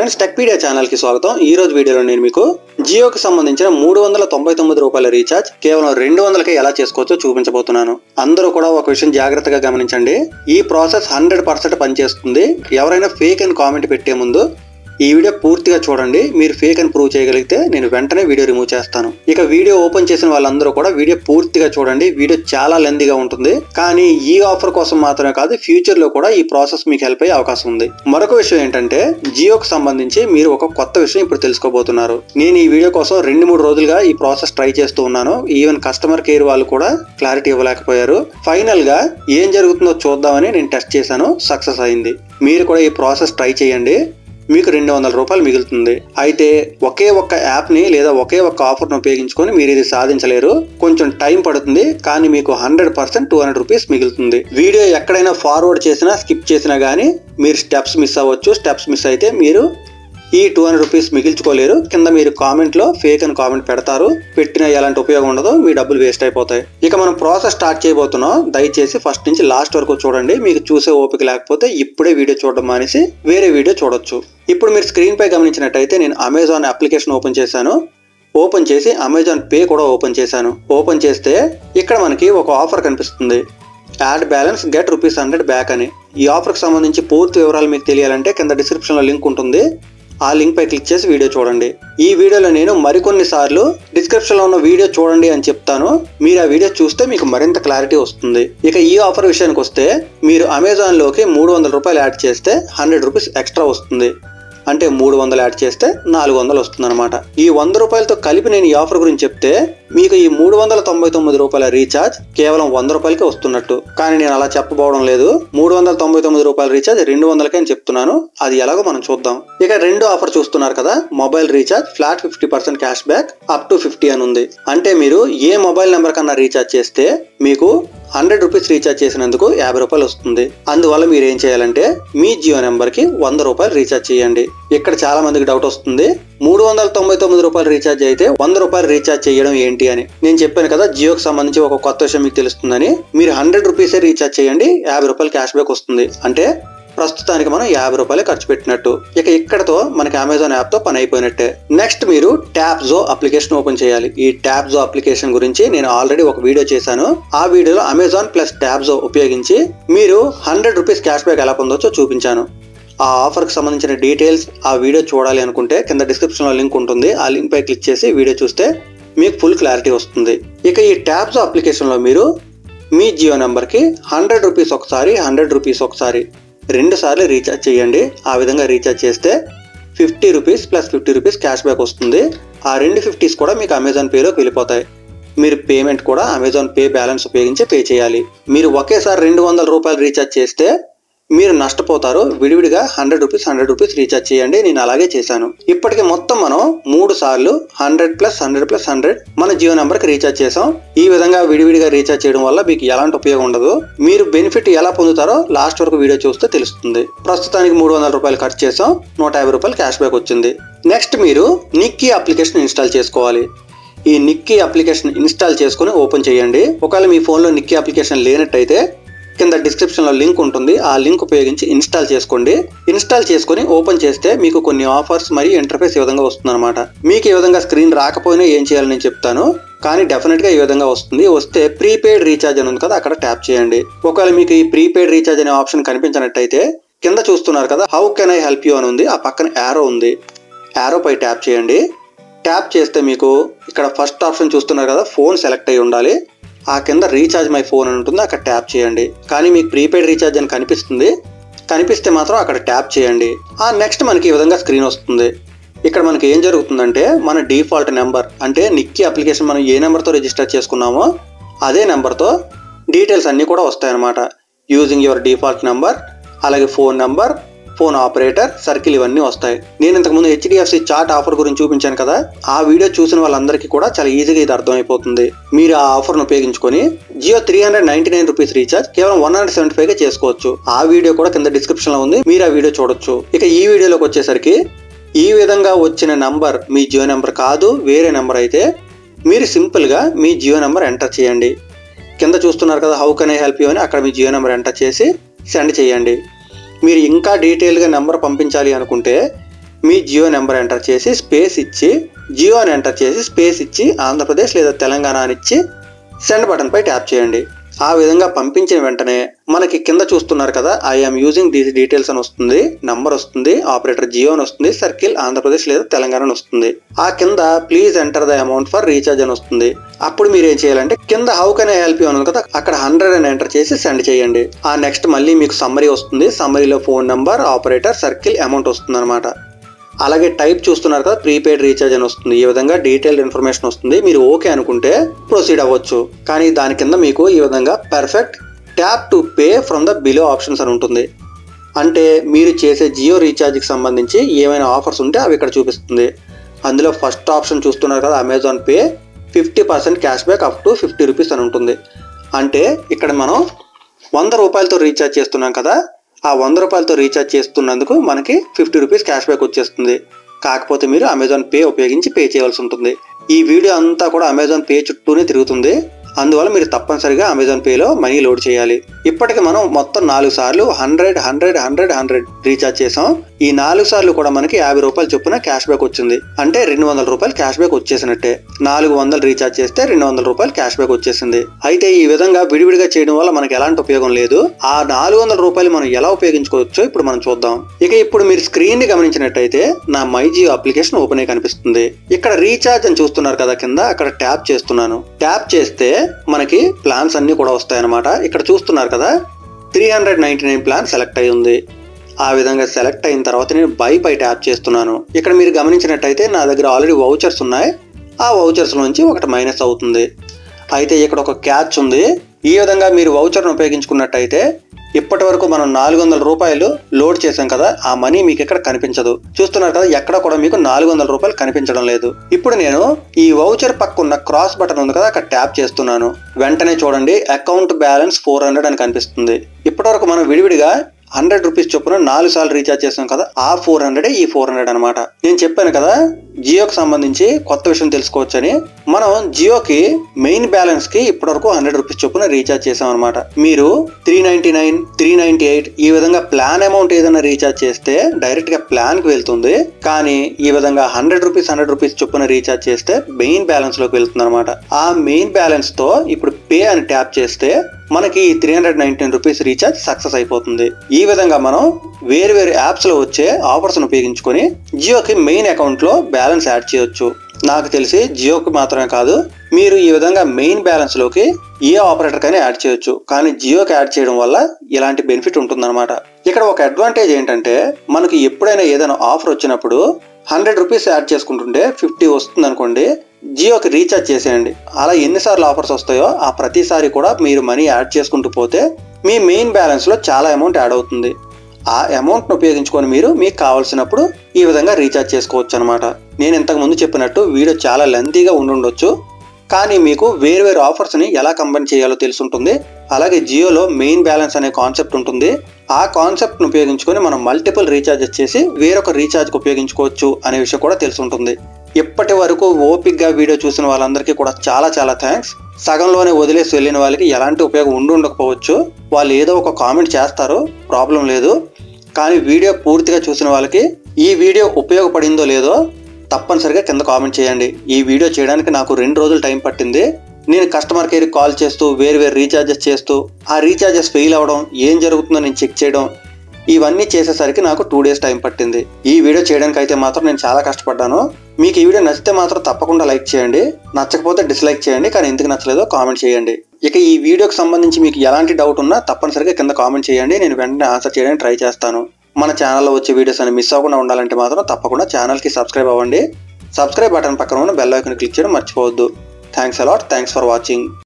friends Techpedia channel కి స్వాగతం ఈ రోజు వీడియోలో నేను మీకు జియోకి సంబంధించిన మూడు వందల తొంభై తొమ్మిది రూపాయల రీఛార్జ్ కేవలం రెండు వందలకే ఎలా చేసుకోవచ్చో చూపించబోతున్నాను అందరూ కూడా ఒక విషయం జాగ్రత్తగా గమనించండి ఈ ప్రాసెస్ హండ్రెడ్ పర్సెంట్ పనిచేస్తుంది ఎవరైనా ఫేక్ అని కామెంట్ పెట్టే ముందు ఈ వీడియో పూర్తిగా చూడండి మీరు ఫేక్ అని ప్రూవ్ చేయగలిగితే నేను వెంటనే వీడియో రిమూవ్ చేస్తాను ఇక వీడియో ఓపెన్ చేసిన వాళ్ళందరూ కూడా వీడియో పూర్తిగా చూడండి వీడియో చాలా లెందీగా ఉంటుంది కానీ ఈ ఆఫర్ కోసం మాత్రమే కాదు ఫ్యూచర్ లో కూడా ఈ ప్రాసెస్ మీకు హెల్ప్ అయ్యే అవకాశం ఉంది మరొక విషయం ఏంటంటే జియోకి సంబంధించి మీరు ఒక కొత్త విషయం ఇప్పుడు తెలుసుకోబోతున్నారు నేను ఈ వీడియో కోసం రెండు మూడు రోజులుగా ఈ ప్రాసెస్ ట్రై చేస్తూ ఉన్నాను ఈవెన్ కస్టమర్ కేర్ వాళ్ళు కూడా క్లారిటీ ఇవ్వలేకపోయారు ఫైనల్ గా ఏం జరుగుతుందో చూద్దామని నేను టెస్ట్ చేశాను సక్సెస్ అయింది మీరు కూడా ఈ ప్రాసెస్ ట్రై చేయండి మీకు రెండు వందల రూపాయలు మిగులుతుంది అయితే ఒకే ఒక్క యాప్ని లేదా ఒకే ఒక్క ఆఫర్ను ఉపయోగించుకొని మీరు ఇది సాధించలేరు కొంచెం టైం పడుతుంది కానీ మీకు hundred percent two hundred rupees మిగులుతుంది వీడియో ఎక్కడైనా ఫార్వర్డ్ చేసినా స్కిప్ చేసినా కానీ మీరు స్టెప్స్ మిస్ అవ్వచ్చు స్టెప్స్ మిస్ అయితే మీరు ఈ టూ హండ్రెడ్ రూపీస్ మిగిల్చుకోలేరు కింద మీరు కామెంట్ లో ఫేక్ అని కామెంట్ పెడతారు పెట్టిన ఎలాంటి ఉపయోగం ఉండదు మీ డబ్బులు వేస్ట్ అయిపోతాయి ఇక మనం ప్రాసెస్ స్టార్ట్ చేయబోతున్నాం దయచేసి ఫస్ట్ నుంచి లాస్ట్ వరకు చూడండి మీకు చూసే ఓపిక లేకపోతే ఇప్పుడే వీడియో చూడడం మానేసి వేరే వీడియో చూడొచ్చు ఇప్పుడు మీరు స్క్రీన్ పై గమనించినట్టయితే నేను అమెజాన్ అప్లికేషన్ ఓపెన్ చేశాను ఓపెన్ చేసి అమెజాన్ పే కూడా ఓపెన్ చేశాను ఓపెన్ చేస్తే ఇక్కడ మనకి ఒక ఆఫర్ కనిపిస్తుంది add balance get rupees hundred back అని ఈ ఆఫర్కి సంబంధించి పూర్తి వివరాలు మీకు తెలియాలంటే కింద డిస్క్రిప్షన్లో లింక్ ఉంటుంది ఆ లింక్ పై క్లిక్ చేసి వీడియో చూడండి ఈ వీడియోలో నేను మరికొన్ని సార్లు డిస్క్రిప్షన్ లో ఉన్న వీడియో చూడండి అని చెప్తాను మీరు ఆ వీడియో చూస్తే మీకు మరింత క్లారిటీ వస్తుంది ఇక ఈ ఆఫర్ విషయానికి వస్తే మీరు అమెజాన్ లోకి మూడు వందల రూపాయలు యాడ్ చేస్తే హండ్రెడ్ రూపీస్ ఎక్స్ట్రా వస్తుంది అంటే మూడు వందలు యాడ్ చేస్తే నాలుగు వందలు వస్తుంది అనమాట ఈ వంద రూపాయలతో కలిపి నేను ఈ ఆఫర్ గురించి చెప్తే మీకు ఈ మూడు వందల తొంభై తొమ్మిది రూపాయల రీఛార్జ్ కేవలం వంద రూపాయలకే వస్తున్నట్టు కానీ నేను అలా చెప్పబోవడం లేదు మూడు వందల తొంభై తొమ్మిది రూపాయల రీఛార్జ్ రెండు వందలకే అని చెప్తున్నాను అది ఎలాగో మనం చూద్దాం ఇక రెండు ఆఫర్ చూస్తున్నారు కదా mobile recharge flat fifty percent cash back up to fifty అని ఉంది అంటే మీరు ఏ మొబైల్ నెంబర్ కన్నా రీఛార్జ్ చేస్తే మీకు హండ్రెడ్ రూపీస్ రీఛార్జ్ చేసినందుకు యాభై రూపాయలు వస్తుంది అందువల్ల మీరు ఏం చేయాలంటే మీ జియో నెంబర్ కి వంద రూపాయలు రీఛార్జ్ చేయండి ఇక్కడ చాలా మందికి డౌట్ వస్తుంది మూడు వందల తొంభై తొమ్మిది రూపాయలు రీఛార్జ్ అయితే వంద రూపాయలు రీఛార్జ్ చేయడం ఏంటి అని నేను చెప్పాను కదా జియోకి సంబంధించి ఒక కొత్త విషయం మీకు తెలుస్తుందని మీరు హండ్రెడ్ రూపీసే రీఛార్జ్ చేయండి యాభై రూపాయలు క్యాష్ బ్యాక్ వస్తుంది అంటే ప్రస్తుతానికి మనం యాభై రూపాయలు ఖర్చు పెట్టినట్టు ఇక ఇక్కడతో మనకి అమెజాన్ యాప్ తో పని అయిపోయినట్టే నెక్స్ట్ మీరు ట్యాప్ జో అప్లికేషన్ ఓపెన్ చేయాలి ఈ ట్యాప్ జో అప్లికేషన్ గురించి నేను ఆల్రెడీ ఒక వీడియో చేశాను ఆ వీడియోలో అమెజాన్ ప్లస్ ట్యాప్ జో ఉపయోగించి మీరు హండ్రెడ్ రూపీస్ క్యాష్ బ్యాక్ ఎలా పొందొచ్చో చూపించాను ఆ ఆఫర్కి సంబంధించిన డీటెయిల్స్ ఆ వీడియో చూడాలి అనుకుంటే కింద డిస్క్రిప్షన్లో లింక్ ఉంటుంది ఆ లింక్ పై క్లిక్ చేసి వీడియో చూస్తే మీకు ఫుల్ క్లారిటీ వస్తుంది ఇక ఈ ట్యాబ్స్ అప్లికేషన్లో మీరు మీ జియో నెంబర్కి హండ్రెడ్ రూపీస్ ఒకసారి హండ్రెడ్ రూపీస్ ఒకసారి రెండు సార్లు రీఛార్జ్ చేయండి ఆ విధంగా రీఛార్జ్ చేస్తే fifty rupees plus fifty rupees cash back వస్తుంది ఆ రెండు ఫిఫ్టీస్ కూడా మీకు అమెజాన్ పేలోకి వెళ్ళిపోతాయి మీరు పేమెంట్ కూడా అమెజాన్ పే బ్యాలెన్స్ ఉపయోగించి పే చేయాలి మీరు ఒకేసారి రెండు వందల రూపాయలు రీఛార్జ్ చేస్తే మీరు నష్టపోతారు విడివిడిగా hundred rupees hundred rupees recharge చేయండి నేను అలాగే చేశాను ఇప్పటికి మొత్తం మనం మూడు సార్లు hundred plus hundred plus hundred మన జియో నెంబర్ కి రీఛార్జ్ చేసాం ఈ విధంగా విడివిడిగా రీఛార్జ్ చేయడం వల్ల మీకు ఎలాంటి ఉపయోగం ఉండదు మీరు బెనిఫిట్ ఎలా పొందుతారో లాస్ట్ వరకు వీడియో చూస్తే తెలుస్తుంది ప్రస్తుతానికి మూడు వందల రూపాయలు ఖర్చు చేసాం నూట యాభై రూపాయలు క్యాష్ బ్యాక్ వచ్చింది నెక్స్ట్ మీరు నిక్కీ అప్లికేషన్ ఇన్స్టాల్ చేసుకోవాలి ఈ నిక్కీ అప్లికేషన్ ఇన్స్టాల్ చేసుకుని ఓపెన్ చేయండి ఒకవేళ మీ ఫోన్లో నిక్కీ అప్లికేషన్ లేనట్టయితే కింద డిస్క్రిప్షన్ లో లింక్ ఉంటుంది ఆ లింక్ ఉపయోగించి ఇన్స్టాల్ చేసుకోండి ఇన్స్టాల్ చేసుకుని ఓపెన్ చేస్తే మీకు కొన్ని ఆఫర్స్ మరియు ఇంటర్ఫేస్ ఈ విధంగా వస్తుంది అనమాట మీకు ఈ విధంగా స్క్రీన్ రాకపోయినా ఏం చేయాలని నేను చెప్తాను కానీ డెఫినెట్ గా ఈ విధంగా వస్తుంది వస్తే ప్రీపెయిడ్ రీఛార్జ్ అని ఉంది కదా అక్కడ ట్యాప్ చేయండి ఒకవేళ మీకు ఈ ప్రీపెయిడ్ రీఛార్జ్ అనే ఆప్షన్ కనిపించినట్టయితే కింద చూస్తున్నారు కదా how can I help you అని ఉంది ఆ పక్కన యారో ఉంది యారో పై ట్యాప్ చేయండి ట్యాప్ చేస్తే మీకు ఇక్కడ ఫస్ట్ ఆప్షన్ చూస్తున్నారు కదా ఫోన్ సెలెక్ట్ అయి ఉండాలి ఆ కింద రీఛార్జ్ మై ఫోన్ అని ఉంటుంది అక్కడ ట్యాప్ చేయండి కానీ మీకు ప్రీపెయిడ్ రీఛార్జ్ అని కనిపిస్తుంది కనిపిస్తే మాత్రం అక్కడ ట్యాప్ చేయండి ఆ నెక్స్ట్ మనకి ఈ విధంగా స్క్రీన్ వస్తుంది ఇక్కడ మనకి ఏం జరుగుతుందంటే మన డిఫాల్ట్ నెంబర్ అంటే నిక్కీ అప్లికేషన్ మనం ఏ నెంబర్తో రిజిస్టర్ చేసుకున్నామో అదే నెంబర్తో డీటెయిల్స్ అన్నీ కూడా వస్తాయన్నమాట యూజింగ్ యువర్ డిఫాల్ట్ నెంబర్ అలాగే phone number phone operator circle ఇవన్నీ వస్తాయి నేను ఇంతకుముందు హెచ్డిఎఫ్సి చార్ట్ ఆఫర్ గురించి చూపించాను కదా ఆ వీడియో చూసిన వాళ్ళందరికీ కూడా చాలా ఈజీగా ఇది అర్థమైపోతుంది మీరు ఆ ఆఫర్ను ఉపయోగించుకొని Jio three hundred ninety nine rupees recharge కేవలం వన్ హండ్రెడ్ సెవెంటీ ఫైవ్ చేసుకోవచ్చు ఆ వీడియో కూడా కింద డిస్క్రిప్షన్ లో ఉంది మీరు ఆ వీడియో చూడొచ్చు ఇక ఈ వీడియోలోకి వచ్చేసరికి ఈ విధంగా వచ్చిన నంబర్ మీ జియో నెంబర్ కాదు వేరే నెంబర్ అయితే మీరు సింపుల్గా మీ జియో నెంబర్ ఎంటర్ చేయండి కింద చూస్తున్నారు కదా how can I help you అని అక్కడ మీ జియో నెంబర్ ఎంటర్ చేసి సెండ్ చేయండి మీరు ఇంకా డీటెయిల్గా నెంబర్ పంపించాలి అనుకుంటే మీ జియో నెంబర్ ఎంటర్ చేసి స్పేస్ ఇచ్చి జియో అని ఎంటర్ చేసి స్పేస్ ఇచ్చి ఆంధ్రప్రదేశ్ లేదా తెలంగాణ అని ఇచ్చి సెండ్ బటన్ పై ట్యాప్ చేయండి ఆ విధంగా పంపించిన వెంటనే మనకి కింద చూస్తున్నారు కదా ఐఎమ్ యూజింగ్ దీస్ డీటెయిల్స్ అని వస్తుంది నంబర్ వస్తుంది ఆపరేటర్ జియో అని వస్తుంది సర్కిల్ ఆంధ్రప్రదేశ్ లేదా తెలంగాణ అని వస్తుంది ఆ కింద please enter the amount for recharge అని వస్తుంది అప్పుడు మీరు ఏం చేయాలంటే కింద how can I help you అని ఉంది కదా అక్కడ హండ్రెడ్ అని ఎంటర్ చేసి సెండ్ చేయండి ఆ నెక్స్ట్ మళ్ళీ మీకు సమ్మరీ వస్తుంది సమ్మరీలో phone number operator circle amount వస్తుంది అనమాట అలాగే టైప్ చూస్తున్నారు కదా ప్రీపెయిడ్ రీఛార్జ్ అని వస్తుంది ఈ విధంగా డీటెయిల్డ్ ఇన్ఫర్మేషన్ వస్తుంది మీరు ఓకే అనుకుంటే ప్రొసీడ్ అవ్వచ్చు కానీ దాని కింద మీకు ఈ విధంగా perfect tap to pay from the below options అని ఉంటుంది అంటే మీరు చేసే జియో రీఛార్జ్కి సంబంధించి ఏమైనా ఆఫర్స్ ఉంటే అవి ఇక్కడ చూపిస్తుంది అందులో ఫస్ట్ ఆప్షన్ చూస్తున్నారు కదా Amazon Pay fifty percent cash back up to fifty rupees అని ఉంటుంది అంటే ఇక్కడ మనం వంద రూపాయలతో రీఛార్జ్ చేస్తున్నాం కదా ఆ వంద రూపాయలతో రీఛార్జ్ చేస్తున్నందుకు మనకి ఫిఫ్టీ రూపీస్ క్యాష్ బ్యాక్ వచ్చేస్తుంది కాకపోతే మీరు అమెజాన్ పే ఉపయోగించి పే చేయవలసి ఉంటుంది ఈ వీడియో అంతా కూడా అమెజాన్ పే చుట్టూనే తిరుగుతుంది అందువల్ల మీరు తప్పనిసరిగా అమెజాన్ పేలో మనీ లోడ్ చేయాలి ఇప్పటికి మనం మొత్తం నాలుగు సార్లు hundred hundred hundred hundred recharge చేసాం ఈ నాలుగు సార్లు కూడా మనకి యాభై రూపాయలు చొప్పున క్యాష్ బ్యాక్ వచ్చింది అంటే రెండు వందల రూపాయలు క్యాష్ బ్యాక్ వచ్చేసినట్టే నాలుగు వందలు రీఛార్జ్ చేస్తే రెండు వందల రూపాయలు క్యాష్ బ్యాక్ వచ్చేసింది అయితే ఈ విధంగా విడివిడిగా చేయడం వల్ల మనకి ఎలాంటి ఉపయోగం లేదు ఆ నాలుగు వందల రూపాయలు మనం ఎలా ఉపయోగించుకోవచ్చో ఇప్పుడు మనం చూద్దాం ఇక ఇప్పుడు మీరు స్క్రీన్ ని గమనించినట్టయితే నా మై జియో అప్లికేషన్ ఓపెన్ అయి కనిపిస్తుంది ఇక్కడ రీఛార్జ్ అని చూస్తున్నారు కదా కింద అక్కడ ట్యాప్ చేస్తున్నాను ట్యాప్ చేస్తే మనకి ప్లాన్స్ అన్ని కూడా వస్తాయన్నమాట ఇక్కడ చూస్తున్నారు కదా three hundred ninety nine plan select అయి ఉంది ఆ విధంగా సెలెక్ట్ అయిన తర్వాత నేను బై పై ట్యాప్ చేస్తున్నాను ఇక్కడ మీరు గమనించినట్టయితే నా దగ్గర ఆల్రెడీ వౌచర్స్ ఉన్నాయి ఆ వౌచర్స్ నుంచి ఒకటి మైనస్ అవుతుంది అయితే ఇక్కడ ఒక క్యాచ్ ఉంది ఈ విధంగా మీరు వౌచర్ను ఉపయోగించుకున్నట్టయితే ఇప్పటి వరకు మనం నాలుగు వందల రూపాయలు లోడ్ చేసాం కదా ఆ మనీ మీకు ఇక్కడ కనిపించదు చూస్తున్నారు కదా ఎక్కడ కూడా మీకు నాలుగు వందల రూపాయలు కనిపించడం లేదు ఇప్పుడు నేను ఈ వౌచర్ పక్క ఉన్న క్రాస్ బటన్ ఉంది కదా అక్కడ ట్యాప్ చేస్తున్నాను వెంటనే చూడండి అకౌంట్ బ్యాలెన్స్ ఫోర్ హండ్రెడ్ అని కనిపిస్తుంది ఇప్పటి వరకు మనం విడివిడిగా హండ్రెడ్ రూపీస్ చొప్పున నాలుగు సార్లు రీఛార్జ్ చేసాం కదా ఆ ఫోర్ హండ్రెడ్ ఈ ఫోర్ హండ్రెడ్ అనమాట నేను చెప్పాను కదా జియోకి సంబంధించి కొత్త విషయం తెలుసుకోవచ్చని మనం జియోకి మెయిన్ బ్యాలెన్స్ కి ఇప్పటివరకు హండ్రెడ్ రూపీస్ చొప్పున రీఛార్జ్ చేసాం అనమాట మీరు three ninety nine three ninety eight ఈ విధంగా ప్లాన్ అమౌంట్ ఏదైనా రీఛార్జ్ చేస్తే డైరెక్ట్ గా ప్లాన్ కి వెళ్తుంది కానీ ఈ విధంగా హండ్రెడ్ రూపీస్ హండ్రెడ్ రూపీస్ చొప్పున రీఛార్జ్ చేస్తే మెయిన్ బ్యాలెన్స్ లోకి వెళ్తుంది అనమాట ఆ మెయిన్ బ్యాలెన్స్ తో ఇప్పుడు పే అని ట్యాప్ చేస్తే మనకి three hundred nineteen rupees recharge success అయిపోతుంది ఈ విధంగా మనం వేరు వేరు యాప్స్ లో వచ్చే ఆఫర్స్ ఉపయోగించుకొని జియోకి మెయిన్ అకౌంట్ లో బ్యాలెన్స్ యాడ్ చేయొచ్చు నాకు తెలిసి జియోకి మాత్రమే కాదు మీరు ఈ విధంగా మెయిన్ బ్యాలెన్స్ లోకి ఏ ఆపరేటర్ కైనా యాడ్ చేయొచ్చు కానీ జియోకి యాడ్ చేయడం వల్ల ఇలాంటి బెనిఫిట్ ఉంటుందన్నమాట ఇక్కడ ఒక అడ్వాంటేజ్ ఏంటంటే మనకి ఎప్పుడైనా ఏదైనా ఆఫర్ వచ్చినప్పుడు హండ్రెడ్ రూపీస్ యాడ్ చేసుకుంటుంటే ఫిఫ్టీ వస్తుంది అనుకోండి జియోకి రీఛార్జ్ చేసేయండి అలా ఎన్నిసార్లు ఆఫర్స్ వస్తాయో ఆ ప్రతిసారి కూడా మీరు మనీ యాడ్ చేసుకుంటూ పోతే మీ మెయిన్ బ్యాలెన్స్ లో చాలా అమౌంట్ యాడ్ అవుతుంది ఆ అమౌంట్ను ఉపయోగించుకొని మీరు మీకు కావాల్సినప్పుడు ఈ విధంగా రీఛార్జ్ చేసుకోవచ్చు అనమాట నేను ఇంతకు ముందు చెప్పినట్టు వీడియో చాలా లెంతీగా ఉండుండొచ్చు కానీ మీకు వేరు వేరు ఆఫర్స్ని ఎలా కంబైన్ చేయాలో తెలుసుంటుంది అలాగే జియోలో మెయిన్ బ్యాలెన్స్ అనే కాన్సెప్ట్ ఉంటుంది ఆ కాన్సెప్ట్ను ఉపయోగించుకొని మనం మల్టిపుల్ రీఛార్జెస్ చేసి వేరొక రీఛార్జ్కి ఉపయోగించుకోవచ్చు అనే విషయం కూడా తెలుసుంటుంది ఇప్పటి వరకు ఓపిక్గా వీడియో చూసిన వాళ్ళందరికీ కూడా చాలా చాలా థ్యాంక్స్ సగంలోనే వదిలేసి వెళ్ళిన వాళ్ళకి ఎలాంటి ఉపయోగం ఉండి ఉండకపోవచ్చు వాళ్ళు ఏదో ఒక కామెంట్ చేస్తారు ప్రాబ్లం లేదు కానీ వీడియో పూర్తిగా చూసిన వాళ్ళకి ఈ వీడియో ఉపయోగపడిందో లేదో తప్పనిసరిగా కింద కామెంట్ చేయండి ఈ వీడియో చేయడానికి నాకు రెండు రోజులు టైం పట్టింది నేను కస్టమర్ కేర్ కాల్ చేస్తూ వేరు వేరు రీఛార్జెస్ చేస్తూ ఆ రీఛార్జెస్ ఫెయిల్ అవ్వడం ఏం జరుగుతుందో నేను చెక్ చేయడం ఇవన్నీ చేసేసరికి నాకు టూ డేస్ టైం పట్టింది ఈ వీడియో చేయడానికి అయితే మాత్రం నేను చాలా కష్టపడ్డాను మీకు ఈ వీడియో నచ్చితే మాత్రం తప్పకుండా లైక్ చేయండి నచ్చకపోతే డిస్లైక్ చేయండి కానీ ఎందుకు నచ్చలేదో కామెంట్ చేయండి ఇక ఈ వీడియోకి సంబంధించి మీకు ఎలాంటి డౌట్ ఉన్నా తప్పనిసరిగా కింద కామెంట్ చేయండి నేను వెంటనే ఆన్సర్ చేయడానికి ట్రై చేస్తాను మన ఛానల్లో వచ్చే వీడియోస్ అని మిస్ అవ్వకుండా ఉండాలంటే మాత్రం తప్పకుండా ఛానల్కి సబ్స్క్రైబ్ అవ్వండి సబ్స్క్రైబ్ బటన్ పక్కన ఉన్న బెల్ ఐకాన్ క్లిక్ చేయడం మర్చిపోవద్దు thanks a lot thanks for watching